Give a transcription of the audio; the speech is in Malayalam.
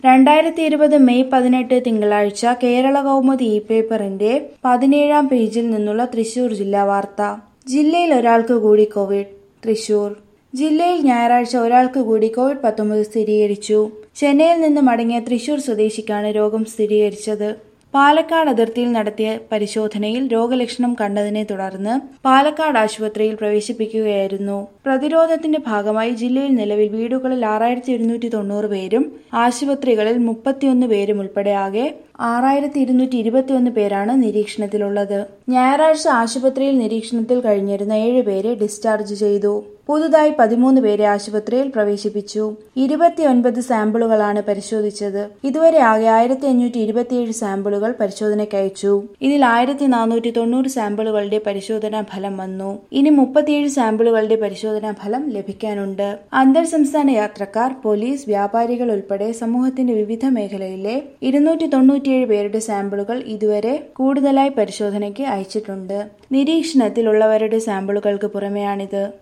രണ്ടായിരത്തി ഇരുപത് മെയ് പതിനെട്ട് തിങ്കളാഴ്ച കേരള കൗമുദി ഇ പേപ്പറിന്റെ പതിനേഴാം പേജിൽ നിന്നുള്ള തൃശൂർ ജില്ലാ വാർത്ത ജില്ലയിൽ ഒരാൾക്ക് കൂടി കോവിഡ് തൃശൂർ ജില്ലയിൽ ഞായറാഴ്ച ഒരാൾക്ക് കൂടി കോവിഡ് പത്തൊമ്പത് സ്ഥിരീകരിച്ചു ചെന്നൈയിൽ നിന്ന് മടങ്ങിയ തൃശൂർ സ്വദേശിക്കാണ് രോഗം സ്ഥിരീകരിച്ചത് പാലക്കാട് അതിർത്തിയിൽ നടത്തിയ പരിശോധനയിൽ രോഗലക്ഷണം കണ്ടതിനെ തുടർന്ന് പാലക്കാട് ആശുപത്രിയിൽ പ്രവേശിപ്പിക്കുകയായിരുന്നു പ്രതിരോധത്തിന്റെ ഭാഗമായി ജില്ലയിൽ നിലവിൽ വീടുകളിൽ ആറായിരത്തി ഇരുന്നൂറ്റി തൊണ്ണൂറ് പേരും ആശുപത്രികളിൽ മുപ്പത്തിയൊന്ന് പേരും ഉൾപ്പെടെ ആകെ ആറായിരത്തി ഇരുന്നൂറ്റി ഇരുപത്തിയൊന്ന് പേരാണ് നിരീക്ഷണത്തിലുള്ളത് ഞായറാഴ്ച ആശുപത്രിയിൽ നിരീക്ഷണത്തിൽ കഴിഞ്ഞിരുന്ന ഏഴ് പേരെ ഡിസ്ചാർജ് ചെയ്തു പുതുതായി പതിമൂന്ന് പേരെ ആശുപത്രിയിൽ പ്രവേശിപ്പിച്ചു ഇരുപത്തിയൊൻപത് സാമ്പിളുകളാണ് പരിശോധിച്ചത് ഇതുവരെ ആകെ ആയിരത്തി അഞ്ഞൂറ്റി ഇരുപത്തിയേഴ് സാമ്പിളുകൾ പരിശോധനയ്ക്ക് അയച്ചു ഇതിൽ ആയിരത്തി നാനൂറ്റി തൊണ്ണൂറ് സാമ്പിളുകളുടെ പരിശോധനാ ഫലം വന്നു ഇനി മുപ്പത്തിയേഴ് സാമ്പിളുകളുടെ പരിശോധനാ ഫലം ലഭിക്കാനുണ്ട് അന്തർ സംസ്ഥാന യാത്രക്കാർ പോലീസ് വ്യാപാരികൾ ഉൾപ്പെടെ സമൂഹത്തിന്റെ വിവിധ മേഖലയിലെ ഇരുന്നൂറ്റി തൊണ്ണൂറ്റിയേഴ് പേരുടെ സാമ്പിളുകൾ ഇതുവരെ കൂടുതലായി പരിശോധനയ്ക്ക് അയച്ചിട്ടുണ്ട് നിരീക്ഷണത്തിലുള്ളവരുടെ സാമ്പിളുകൾക്ക് പുറമെയാണിത്